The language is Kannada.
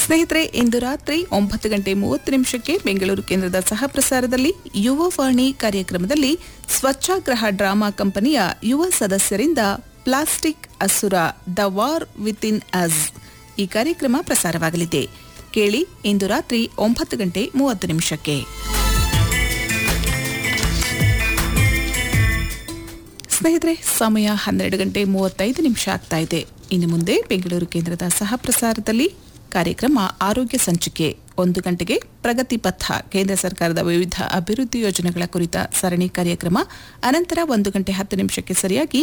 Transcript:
ಸ್ನೇಹಿತರೆ ಇಂದು ರಾತ್ರಿ ಒಂಬತ್ತು ಗಂಟೆ ಮೂವತ್ತು ನಿಮಿಷಕ್ಕೆ ಬೆಂಗಳೂರು ಕೇಂದ್ರದ ಸಹ ಪ್ರಸಾರದಲ್ಲಿ ಯುವವಾಣಿ ಕಾರ್ಯಕ್ರಮದಲ್ಲಿ ಸ್ವಚ್ಛಾಗ್ರಹ ಡ್ರಾಮಾ ಕಂಪನಿಯ ಯುವ ಸದಸ್ಯರಿಂದ ಪ್ಲಾಸ್ಟಿಕ್ ಅಸುರ the war within us ಈ ಕಾರ್ಯಕ್ರಮ ಪ್ರಸಾರವಾಗಲಿದೆ ಕೇಳಿ ಇಂದು ರಾತ್ರಿ ಒಂಬತ್ತು ಗಂಟೆ ಮೂವತ್ತು ನಿಮಿಷಕ್ಕೆ ಸ್ನೇಹಿತರೆ ಸಮಯ ಹನ್ನೆರಡು ಗಂಟೆ ಮೂವತ್ತೈದು ನಿಮಿಷ ಆಗ್ತಾ ಇದೆ ಇನ್ನು ಮುಂದೆ ಬೆಂಗಳೂರು ಕೇಂದ್ರದ ಸಹ ಪ್ರಸಾರದಲ್ಲಿ ಕಾರ್ಯಕ್ರಮ ಆರೋಗ್ಯ ಸಂಚಿಕೆ ಒಂದು ಗಂಟೆಗೆ ಪ್ರಗತಿ ಪಥ ಕೇಂದ್ರ ಸರ್ಕಾರದ ವಿವಿಧ ಅಭಿವೃದ್ಧಿ ಯೋಜನೆಗಳ ಕುರಿತ ಸರಣಿ ಕಾರ್ಯಕ್ರಮ ಅನಂತರ ಒಂದು ಗಂಟೆ ಹತ್ತು ನಿಮಿಷಕ್ಕೆ ಸರಿಯಾಗಿ